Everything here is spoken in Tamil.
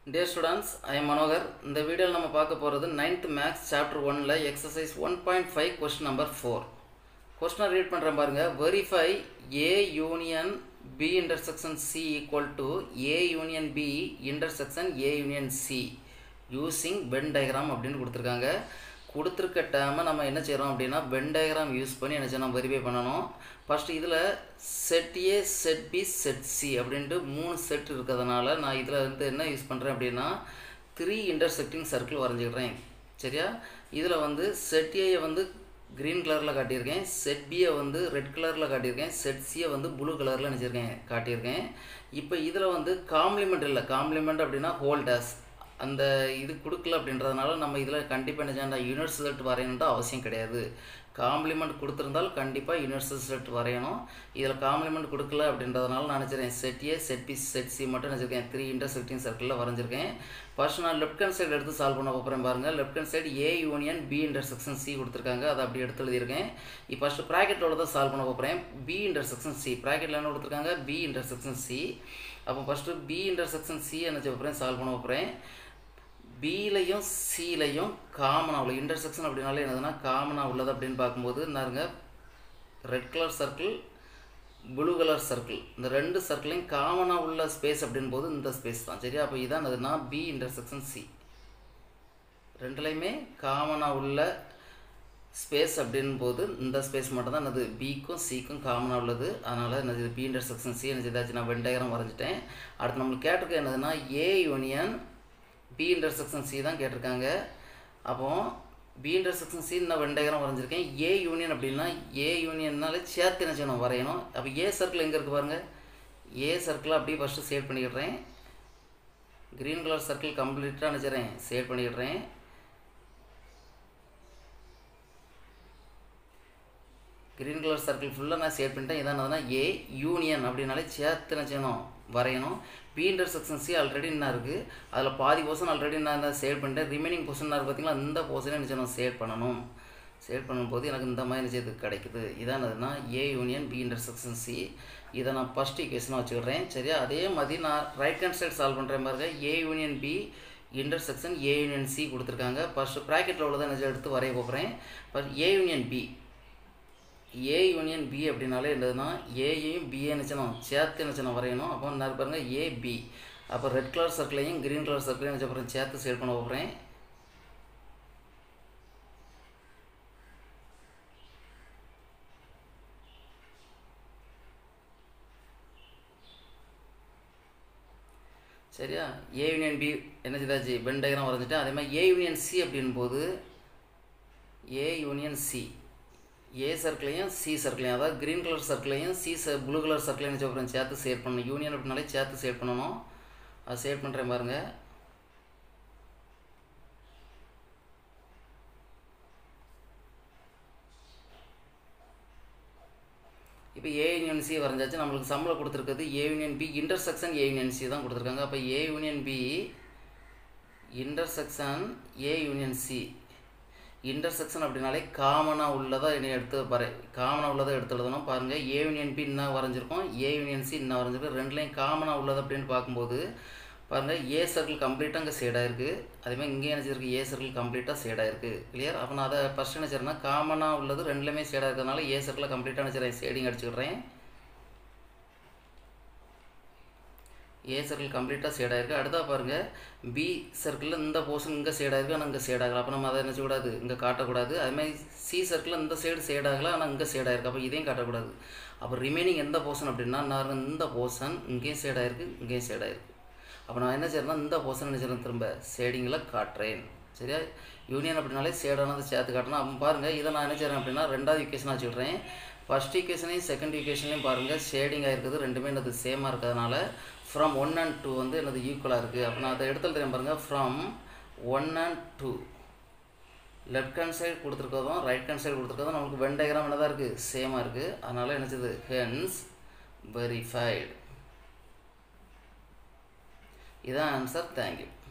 dear students I am Manohar இந்த வீடியோவில் நம்ம பார்க்க போகிறது நைன்த் மேக்ஸ் சாப்டர் ஒனில் exercise one point five question number four கொஸ்டினை ரீட் பண்ணுறேன் பாருங்கள் verify A union B intersection C equal to A union B intersection A union C using Venn diagram அப்படின்னு கொடுத்துருக்காங்க கொடுத்துருக்க டேமை நம்ம என்ன செய்கிறோம் அப்படின்னா வென் டயக்ராம் யூஸ் பண்ணி என்ன செய்யணும் வெரிஃபை பண்ணணும் ஃபஸ்ட்டு இதில் set A set B set C அப்படின்ட்டு மூணு செட் இருக்கிறதுனால நான் இதில் வந்து என்ன யூஸ் பண்ணுறேன் அப்படின்னா த்ரீ இன்டர்செக்டிங் சர்க்கிள் வரைஞ்சிக்கிறேன் சரியா இதில் வந்து செட் ஏயை வந்து க்ரீன் கலரில் காட்டியிருக்கேன் செட் பியை வந்து ரெட் கலரில் காட்டியிருக்கேன் செட் சியை வந்து ப்ளூ கலரில் நினச்சிருக்கேன் காட்டியிருக்கேன் இப்போ இதில் வந்து காம்ப்ளிமெண்ட் இல்லை காம்ப்ளிமெண்ட் அப்படின்னா ஹோல்டர்ஸ் அந்த இது கொடுக்கல அப்படின்றதுனால நம்ம இதில் கண்டிப்பாக என்ன செய்யணும் யூனிவர்ஸ் ரிசல்ட் வரையணுன்ட்டு அவசியம் கிடையாது காம்ப்ளிமெண்ட் கொடுத்துருந்தால் கண்டிப்பாக யூனிவர்ஸ் ரிசல்ட் வரையணும் இதில் காம்ப்ளிமெண்ட் கொடுக்கல அப்படின்றதுனால நான் நினச்சிருக்கேன் set A set B set C மட்டும் நினச்சிருக்கேன் த்ரீ இன்டர்செக்டிங் சர்க்கிளில் வரைஞ்சிருக்கேன் ஃபர்ஸ்ட் நான் லெஃப்ட் ஹேண்ட் சைடு எடுத்து சால்வ் பண்ண போகிறேன் பாருங்கள் left hand side A union B intersection C கொடுத்துருக்காங்க அதை அப்படி எடுத்து எழுதியிருக்கேன் இப்போ ஃபஸ்ட்டு ப்ராக்கெட்டோட தான் சால்வ் பண்ண போகிறேன் பி இன்டர்செக்ஷன் சி ப்ராக்கெட்டில் என்ன கொடுத்துருக்காங்க பி இன்டர்செக்ஷன் சி அப்போ ஃபஸ்ட்டு பி இன்டர்செக்ஷன் சி என்ன செய்ய போகிறேன் சால்வ் பண்ண போகிறேன் பிலையும் சிலையும் காமனாக உள்ள இன்டர்செக்ஷன் அப்படின்னாலே என்னதுன்னா காமனாக உள்ளது அப்படின்னு பார்க்கும்போது என்னருங்க red colour circle blue colour circle இந்த ரெண்டு சர்க்கிளையும் காமனாக உள்ள ஸ்பேஸ் அப்படின் போது இந்த ஸ்பேஸ் தான் சரியா அப்போ இதான் அதுனா பி இன்டர்செக்ஷன் சி ரெண்டுலையுமே காமனாக உள்ள ஸ்பேஸ் அப்படின் போது இந்த ஸ்பேஸ் மட்டும் தான் என்னது பிக்கும் சிக்கும் காமனாக உள்ளது அதனால் என்னது பி இன்டர்செக்ஷன் சி என்ன செய்தாச்சு நான் வெண்டாயிரம் வரைஞ்சிட்டேன் அடுத்து நம்மளுக்கு கேட்டிருக்க என்னதுன்னா A union B intersection C தான் கேட்டிருக்காங்க அப்போ பி இன்டர்செக்ஷன் சி நான் ரெண்டாயிரம் வரைஞ்சிருக்கேன் ஏ யூனியன் அப்படின்னா ஏ யூனியன்னாலே சேர்த்து என்ன செய்யணும் வரையணும் அப்போ ஏ சர்க்கிள் எங்கே இருக்குது பாருங்கள் ஏ சர்க்கிளை அப்படியே ஃபஸ்ட்டு சேட் பண்ணிக்கிடுறேன் க்ரீன் கலர் சர்க்கிள் கம்ப்ளீட்டாக நினச்சிட்றேன் சேட் பண்ணிக்கிடுறேன் க்ரீன் கலர் சர்க்கிள் ஃபுல்லாக நான் சேட் பண்ணிட்டேன் இதான் ஏ யூனியன் அப்படின்னாலே சேர்த்து என்ன செய்யணும் வரையணும் பி இன்டர்செக்ஷன் சி ஆல்ரெடி என்ன இருக்குது அதில் பாதி போர்ஷன் ஆல்ரெடி நான் தான் சேவ் பண்ணிட்டேன் ரிமைனிங் போர்ஷன் இருக்குது பார்த்தீங்களா இந்த போர்ஷனை என்ன செய்யணும் சேவ் பண்ணணும் சேவ் பண்ணும்போது எனக்கு இந்த மாதிரி நிச்சயத்து கிடைக்குது இதானதுன்னா A union B intersection C இதை நான் ஃபஸ்ட் ஈக்குவேஷனாக வச்சுக்கிறேன் சரியா அதே மாதிரி நான் ரைட் ஹேண்ட் சைடு சால்வ் பண்ணுறேன் பாருங்க A union B intersection A union C கொடுத்துருக்காங்க ஃபஸ்ட்டு ப்ராக்கெட்டில் உள்ளதை என்ன எடுத்து வரைய போகிறேன் first A union B A union B அப்படின்னாலே என்னதுன்னா ஏயையும் பிஏ நினச்சணும் சேர்த்து நினச்சணும் வரையணும் அப்போ என்ன பாருங்க ஏ பி அப்போ ரெட் கலர் சர்க்கிளையும் க்ரீன் கலர் சர்க்கிளையும் நினச்ச அப்புறம் சேர்த்து சேட் பண்ண போகிறேன் சரியா ஏ யூனியன் பி என்ன செய்தாச்சு பென் டயக்ராம் வரைஞ்சிட்டேன் அதே மாதிரி ஏ யூனியன் சி அப்படின் போது ஏ யூனியன் சி ஏ சர்க்கிளையும் சி சர்க்கிளையும் அதாவது க்ரீன் கலர் சர்க்கிளையும் சி ச ப்ளூ கலர் சர்க்கிளையும் அப்புறம் சேர்த்து சேட் பண்ணணும் யூனியன் அப்படின்னாலே சேர்த்து சேட் பண்ணணும் அது சேட் பண்ணுறேன் பாருங்கள் இப்போ ஏ யூனியன் சி வரைஞ்சாச்சு நம்மளுக்கு சம்பளம் கொடுத்துருக்குது A union B intersection A union C தான் கொடுத்துருக்காங்க அப்போ A union B intersection A union C intersection அப்படின்னாலே காமனாக உள்ளதாக என்னை எடுத்து வரை காமனாக உள்ளதை எடுத்து எழுதணும் பாருங்கள் ஏ யூனியன் பி இன்னும் வரைஞ்சிருக்கோம் ஏ யூனியன் சி இன்னும் வரைஞ்சிருக்கோம் ரெண்டுலேயும் காமனாக உள்ளது அப்படின்னு பார்க்கும்போது பாருங்கள் ஏ சர்க்கிள் கம்ப்ளீட்டாக அங்கே சேடாக இருக்குது அதேமாதிரி இங்கே நினச்சிருக்கு ஏ சர்க்கிள் கம்ப்ளீட்டாக சேடாக இருக்குது கிளியர் அப்போ நான் அதை ஃபஸ்ட்டு நினச்சிருந்தேன் காமனாக உள்ளது ரெண்டுலேயுமே சேடாக இருக்கிறதுனால ஏ சர்க்கிளில் கம்ப்ளீட்டாக நினச்சிடுறேன் ஷேடிங் அடிச்சுக்கிறேன் ஏ சர்க்கிள் கம்ப்ளீட்டாக சேடாக இருக்குது அடுத்தா பாருங்கள் பி சர்க்கிளில் இந்த போர்ஷன் இங்கே சேடாக இருக்குது ஆனால் இங்கே சேடாகல அப்போ நம்ம அதை நினச்சக்கூடாது இங்கே காட்டக்கூடாது அதுமாதிரி சி சர்க்கிளில் இந்த சைடு சேடாகல ஆனால் இங்கே சேடாக இருக்குது அப்போ இதையும் காட்டக்கூடாது அப்போ ரிமைனிங் எந்த போர்ஷன் அப்படின்னா நான் இந்த போர்ஷன் இங்கேயும் சேடாக இருக்குது இங்கேயும் சேடாக இருக்குது அப்போ நான் என்ன செய்யறேன்னா இந்த போர்ஷன் என்ன செய்யறேன் திரும்ப ஷேடிங்கில் காட்டுறேன் சரியா யூனியன் அப்படின்னாலே ஷேடானது சேர்த்து காட்டணும் அப்போ பாருங்கள் இதை நான் என்ன செய்கிறேன் அப்படின்னா ரெண்டாவது ஈக்குவேஷன் வச்சுக்கிறேன் ஃபஸ்ட் ஈக்குவேஷனையும் செகண்ட் ஈக்குவேஷனையும் பாருங்கள் ஷேடிங்காக இருக்குது ரெண்டுமே எனது சேமாக இருக்கிறதுனால ஃப்ரம் ஒன் அண்ட் டூ வந்து எனது ஈக்குவலாக இருக்குது அப்போ நான் அதை எடுத்து தெரியும் பாருங்கள் from one and two left hand side கொடுத்துருக்கதும் ரைட் ஹேண்ட் சைடு கொடுத்துருக்கதும் நமக்கு வென் டயக்ராம் என்ன தான் இருக்குது சேமாக இருக்குது அதனால் என்னச்சது ஹென்ஸ் வெரிஃபைடு இதான் ஆன்சர் தேங்க்யூ